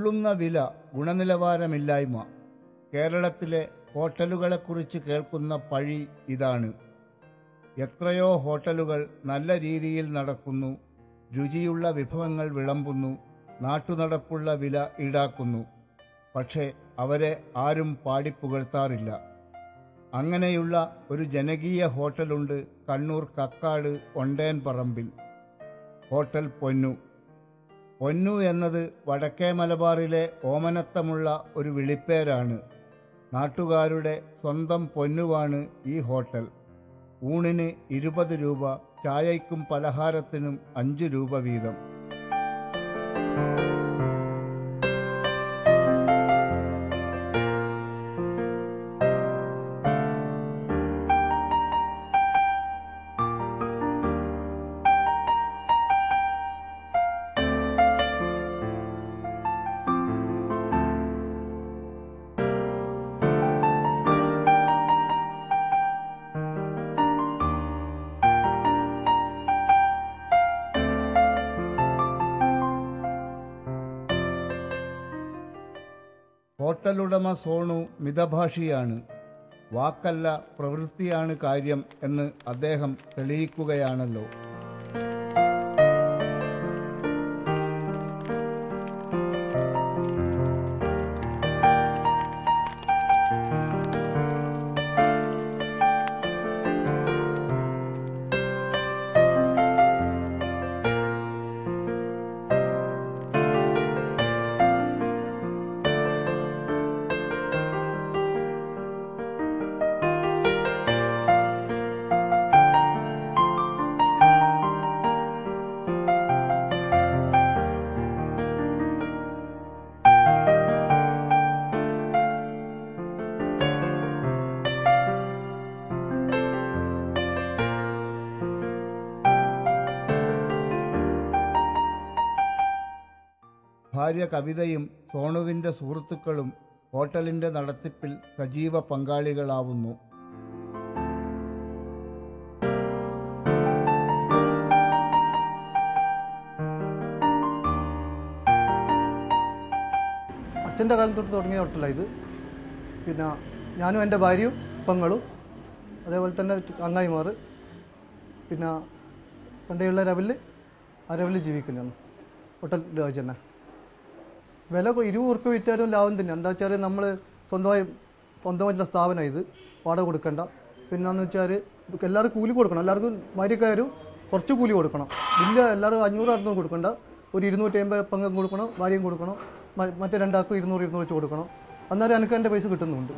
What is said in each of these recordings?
പൊള്ളുന്ന വില ഗുണനിലവാരമില്ലായ്മ കേരളത്തിലെ ഹോട്ടലുകളെക്കുറിച്ച് കേൾക്കുന്ന പഴി ഇതാണ് എത്രയോ ഹോട്ടലുകൾ നല്ല രീതിയിൽ നടക്കുന്നു രുചിയുള്ള വിഭവങ്ങൾ വിളമ്പുന്നു നാട്ടുനടപ്പുള്ള വില ഈടാക്കുന്നു പക്ഷേ അവരെ ആരും പാടിപ്പുകഴ്ത്താറില്ല അങ്ങനെയുള്ള ഒരു ജനകീയ ഹോട്ടലുണ്ട് കണ്ണൂർ കക്കാട് ഒണ്ടേൻ പറമ്പിൽ ഹോട്ടൽ പൊന്നു പൊന്നു എന്നത് വടക്കേ മലബാറിലെ ഓമനത്തമുള്ള ഒരു വിളിപ്പേരാണ് നാട്ടുകാരുടെ സ്വന്തം പൊന്നുവാണ് ഈ ഹോട്ടൽ ഊണിന് ഇരുപത് രൂപ ചായയ്ക്കും പലഹാരത്തിനും അഞ്ച് രൂപ വീതം ഹോട്ടലുടമ സോണു മിതഭാഷിയാണ് വാക്കല്ല പ്രവൃത്തിയാണ് കാര്യം എന്ന് അദ്ദേഹം തെളിയിക്കുകയാണല്ലോ ഭാര്യ കവിതയും സോണുവിന്റെ സുഹൃത്തുക്കളും ഹോട്ടലിന്റെ നടത്തിപ്പിൽ സജീവ പങ്കാളികളാവുന്നു അച്ഛൻ്റെ കാലം തൊട്ട് തുടങ്ങിയ ഹോട്ടലാണ് ഇത് പിന്നെ ഞാനും എൻ്റെ ഭാര്യയും പെങ്ങളും അതേപോലെ തന്നെ അങ്ങായിമാർ പിന്നെ പണ്ടേയുള്ള ലെവലിൽ ആ ലെവലിൽ ജീവിക്കുന്നതാണ് ഹോട്ടൽ രാജ് തന്നെ വില കൊ- ഇരുപത് ഉറുപ്പ്യ വിറ്റാലും ലാഭം തന്നെ എന്താ വെച്ചാൽ നമ്മൾ സ്വന്തമായി സ്വന്തമായിട്ടുള്ള സ്ഥാപനം ഇത് വാടക കൊടുക്കണ്ട പിന്നെന്ന് വെച്ചാൽ എല്ലാവർക്കും കൂലി കൊടുക്കണം എല്ലാവർക്കും ഭാര്യക്കാരും കുറച്ച് കൂലി കൊടുക്കണം വലിയ എല്ലാവരും അഞ്ഞൂറ് അറുന്നൂറ് കൊടുക്കണ്ട ഒരു ഇരുന്നൂറ്റി അമ്പത് പങ്കം കൊടുക്കണം ഭാര്യയും കൊടുക്കണം മ- മറ്റേ രണ്ടാൾക്കും ഇരുന്നൂറ് ഇരുന്നൂറ് വെച്ച് കൊടുക്കണം അന്നേരം എനിക്ക് എൻ്റെ പൈസ കിട്ടുന്നുണ്ട്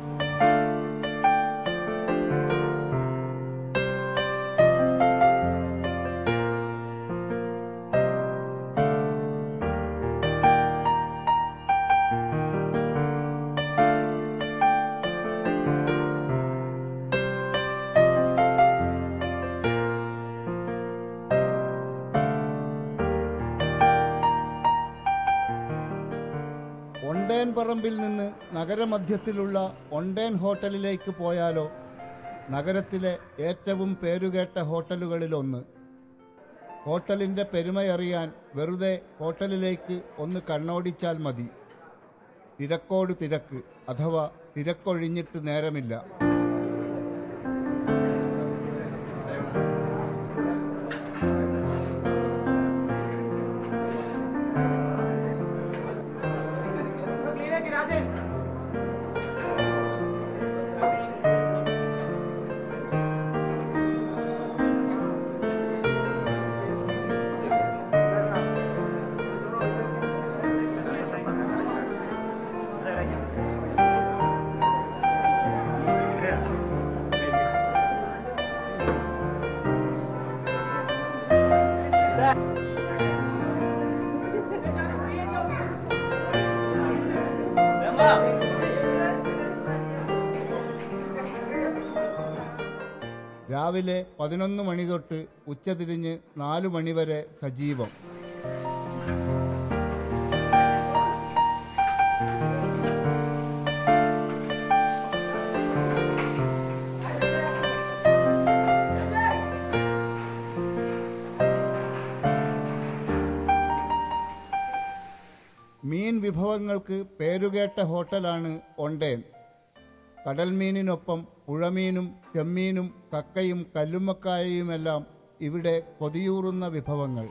ഒണ്ടേൻ പറമ്പിൽ നിന്ന് നഗരമധ്യത്തിലുള്ള ഒണ്ടേൻ ഹോട്ടലിലേക്ക് പോയാലോ നഗരത്തിലെ ഏറ്റവും പേരുകേട്ട ഹോട്ടലുകളിലൊന്ന് ഹോട്ടലിന്റെ പെരുമയറിയാൻ വെറുതെ ഹോട്ടലിലേക്ക് ഒന്ന് കണ്ണോടിച്ചാൽ മതി തിരക്കോട് തിരക്ക് അഥവാ തിരക്കൊഴിഞ്ഞിട്ട് നേരമില്ല രാവിലെ പതിനൊന്ന് മണി തൊട്ട് ഉച്ചതിരിഞ്ഞ് നാലു മണിവരെ സജീവം മീൻ വിഭവങ്ങൾക്ക് പേരുകേട്ട ഹോട്ടലാണ് ഒണ്ടേൻ കടൽമീനിനൊപ്പം പുഴമീനും ചെമ്മീനും കക്കയും കല്ലുമ്മക്കായയുമെല്ലാം ഇവിടെ കൊതിയൂറുന്ന വിഭവങ്ങൾ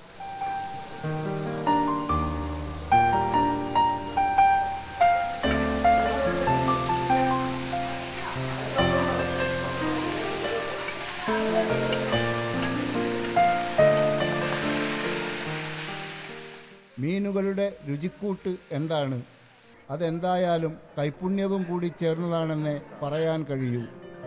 മീനുകളുടെ രുചിക്കൂട്ട് എന്താണ് അതെന്തായാലും കൈപുണ്യവും കൂടി ചേർന്നതാണെന്നേ പറയാൻ കഴിയൂ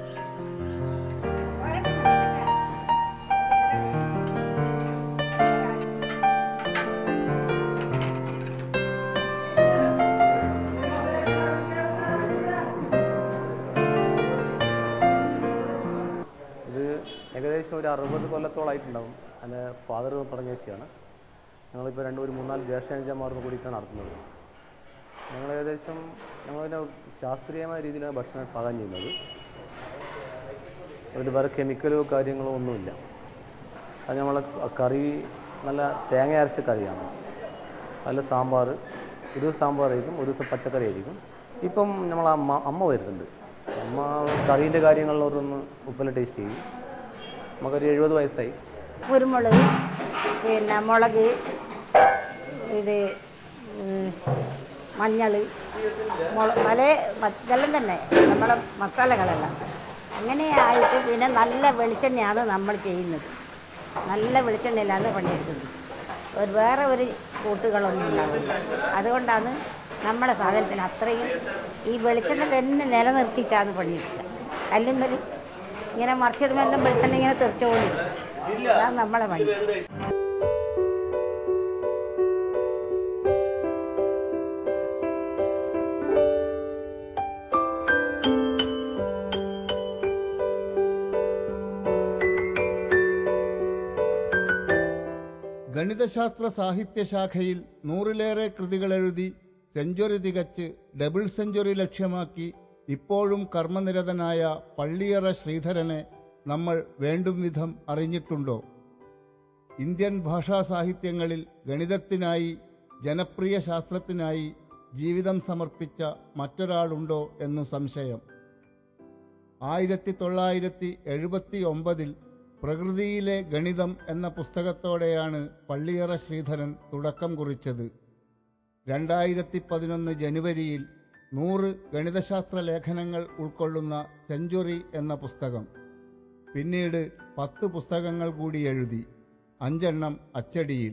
ഇത് ഏകദേശം ഒരു അറുപത് കൊല്ലത്തോളമായിട്ടുണ്ടാവും എൻ്റെ ഫാദർ തുടങ്ങിയ വെച്ചാണ് ഞങ്ങളിപ്പോൾ രണ്ട് ഒരു മൂന്നാല് ജ്യേഷ്ഠാനുജന്മാർന്ന് കൂടിയിട്ടാണ് നടത്തുന്നത് ഞങ്ങൾ ഏകദേശം ഞങ്ങളിതിനെ ശാസ്ത്രീയമായ രീതിയിലാണ് ഭക്ഷണം പാകം ചെയ്യുന്നത് അതിൽ വേറെ കെമിക്കലോ കാര്യങ്ങളോ ഒന്നുമില്ല അത് നമ്മളെ കറി നല്ല തേങ്ങ അരച്ച കറിയാണ് നല്ല സാമ്പാർ ഒരു ദിവസം സാമ്പാറായിരിക്കും ഒരു ദിവസം പച്ചക്കറി ആയിരിക്കും ഇപ്പം നമ്മൾ അമ്മ അമ്മ വരുന്നുണ്ട് അമ്മ കറീൻ്റെ കാര്യങ്ങളിലൊന്ന് ഉപ്പെല്ലാം ടേസ്റ്റ് ചെയ്യും നമുക്കൊരു എഴുപത് വയസ്സായി കുരുമുളക് പിന്നെ മുളക് ഇത് മഞ്ഞൾ മുള പല ഇതെല്ലാം തന്നെ നമ്മളെ മസാലകളെല്ലാം അങ്ങനെ ആയിട്ട് പിന്നെ നല്ല വെളിച്ചെണ്ണയാണ് നമ്മൾ ചെയ്യുന്നത് നല്ല വെളിച്ചെണ്ണയിലാണ് പണിയെടുക്കുന്നത് ഒരു വേറെ ഒരു കൂട്ടുകളൊന്നും ഉണ്ടാവില്ല അതുകൊണ്ടാണ് നമ്മുടെ സാധനത്തിന് അത്രയും ഈ വെളിച്ചെണ്ണ തന്നെ നിലനിർത്തിയിട്ടാണ് പണിയെടുക്കുക കല്ലുമ്മൽ ഇങ്ങനെ മറിച്ചിടുമ്പോൾ എല്ലാം വെളിച്ചെണ്ണ ഇങ്ങനെ തെറിച്ചോളി അതാണ് നമ്മളെ പണി ഗണിതശാസ്ത്ര സാഹിത്യ ശാഖയിൽ നൂറിലേറെ കൃതികളെഴുതി സെഞ്ചുറി തികച്ച് ഡബിൾ സെഞ്ചുറി ലക്ഷ്യമാക്കി ഇപ്പോഴും കർമ്മനിരതനായ പള്ളിയറ ശ്രീധരനെ നമ്മൾ വേണ്ടും വിധം അറിഞ്ഞിട്ടുണ്ടോ ഇന്ത്യൻ ഭാഷാ സാഹിത്യങ്ങളിൽ ഗണിതത്തിനായി ജനപ്രിയ ശാസ്ത്രത്തിനായി ജീവിതം സമർപ്പിച്ച മറ്റൊരാളുണ്ടോ എന്നു സംശയം ആയിരത്തി തൊള്ളായിരത്തി എഴുപത്തി ഒമ്പതിൽ പ്രകൃതിയിലെ ഗണിതം എന്ന പുസ്തകത്തോടെയാണ് പള്ളിയറ ശ്രീധരൻ തുടക്കം കുറിച്ചത് രണ്ടായിരത്തി പതിനൊന്ന് ജനുവരിയിൽ നൂറ് ഗണിതശാസ്ത്ര ലേഖനങ്ങൾ ഉൾക്കൊള്ളുന്ന സെഞ്ചുറി എന്ന പുസ്തകം പിന്നീട് പത്ത് പുസ്തകങ്ങൾ കൂടി എഴുതി അഞ്ചെണ്ണം അച്ചടിയിൽ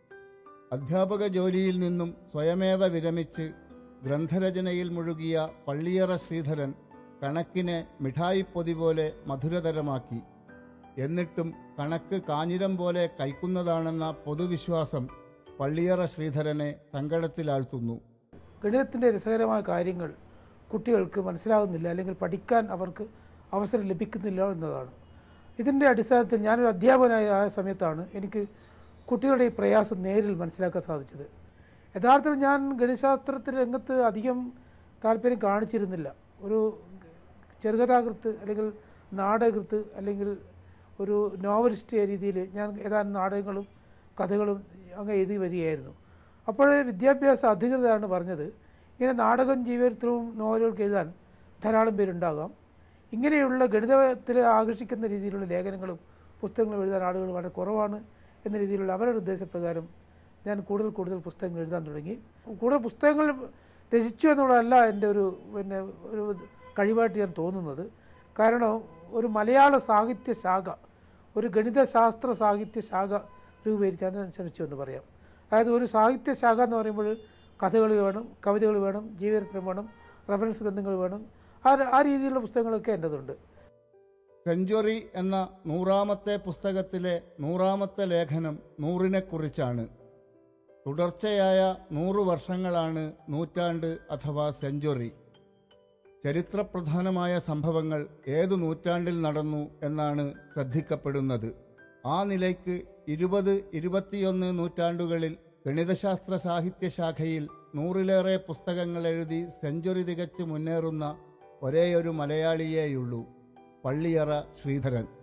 അധ്യാപക ജോലിയിൽ നിന്നും സ്വയമേവ വിരമിച്ച് ഗ്രന്ഥരചനയിൽ മുഴുകിയ പള്ളിയറ ശ്രീധരൻ കണക്കിനെ മിഠായിപ്പൊതി പോലെ മധുരതരമാക്കി എന്നിട്ടും കണക്ക് കാഞ്ഞിരം പോലെ കൈക്കുന്നതാണെന്ന പൊതുവിശ്വാസം പള്ളിയറ ശ്രീധരനെ സങ്കടത്തിലാഴ്ത്തുന്നു ഗണിതത്തിൻ്റെ രസകരമായ കാര്യങ്ങൾ കുട്ടികൾക്ക് മനസ്സിലാകുന്നില്ല അല്ലെങ്കിൽ പഠിക്കാൻ അവർക്ക് അവസരം ലഭിക്കുന്നില്ല എന്നതാണ് ഇതിൻ്റെ അടിസ്ഥാനത്തിൽ ഞാനൊരു അധ്യാപകനായ ആ സമയത്താണ് എനിക്ക് കുട്ടികളുടെ ഈ പ്രയാസം നേരിൽ മനസ്സിലാക്കാൻ സാധിച്ചത് യഥാർത്ഥത്തിൽ ഞാൻ ഗണിതശാസ്ത്രത്തിൽ രംഗത്ത് അധികം താല്പര്യം കാണിച്ചിരുന്നില്ല ഒരു ചെറുകഥാകൃത്ത് അല്ലെങ്കിൽ നാടകൃത്ത് അല്ലെങ്കിൽ ഒരു നോവലിസ്റ്റ് രീതിയിൽ ഞാൻ ഏതാനും നാടകങ്ങളും കഥകളും അങ്ങ് എഴുതി വരികയായിരുന്നു അപ്പോൾ വിദ്യാഭ്യാസ അധികൃതരാണ് പറഞ്ഞത് ഇങ്ങനെ നാടകം ജീവചരിത്രവും നോവലുകൾക്ക് എഴുതാൻ ധാരാളം പേരുണ്ടാകാം ഇങ്ങനെയുള്ള ഗണിതത്തിൽ ആകർഷിക്കുന്ന രീതിയിലുള്ള ലേഖനങ്ങളും പുസ്തകങ്ങളും എഴുതാൻ ആളുകൾ വളരെ കുറവാണ് എന്ന രീതിയിലുള്ള അവരുടെ നിർദ്ദേശപ്രകാരം ഞാൻ കൂടുതൽ കൂടുതൽ പുസ്തകങ്ങൾ എഴുതാൻ തുടങ്ങി കൂടുതൽ പുസ്തകങ്ങൾ രചിച്ചു എന്നുള്ളതല്ല എൻ്റെ ഒരു പിന്നെ ഒരു കഴിവായിട്ട് ഞാൻ തോന്നുന്നത് കാരണം ഒരു മലയാള സാഹിത്യ ശാഖ ഒരു ഗണിതശാസ്ത്ര സാഹിത്യ ശാഖ രൂപീകരിക്കാൻ ഞാൻ ശ്രമിച്ചു എന്ന് പറയാം അതായത് ഒരു സാഹിത്യ ശാഖ എന്ന് പറയുമ്പോൾ കഥകൾ വേണം കവിതകൾ വേണം ജീവചരിത്രം വേണം റെഫറൻസ് ഗ്രന്ഥങ്ങൾ വേണം ആ ആ രീതിയിലുള്ള പുസ്തകങ്ങളൊക്കെ എൻ്റെതുണ്ട് സെഞ്ചുറി എന്ന നൂറാമത്തെ പുസ്തകത്തിലെ നൂറാമത്തെ ലേഖനം നൂറിനെക്കുറിച്ചാണ് തുടർച്ചയായ നൂറു വർഷങ്ങളാണ് നൂറ്റാണ്ട് അഥവാ സെഞ്ചുറി ചരിത്രപ്രധാനമായ സംഭവങ്ങൾ ഏതു നൂറ്റാണ്ടിൽ നടന്നു എന്നാണ് ശ്രദ്ധിക്കപ്പെടുന്നത് ആ നിലയ്ക്ക് ഇരുപത് ഇരുപത്തിയൊന്ന് നൂറ്റാണ്ടുകളിൽ ഗണിതശാസ്ത്ര സാഹിത്യ ശാഖയിൽ നൂറിലേറെ പുസ്തകങ്ങൾ എഴുതി സെഞ്ചുറി തികച്ച് മുന്നേറുന്ന ഒരേയൊരു മലയാളിയേയുള്ളൂ പള്ളിയറ ശ്രീധരൻ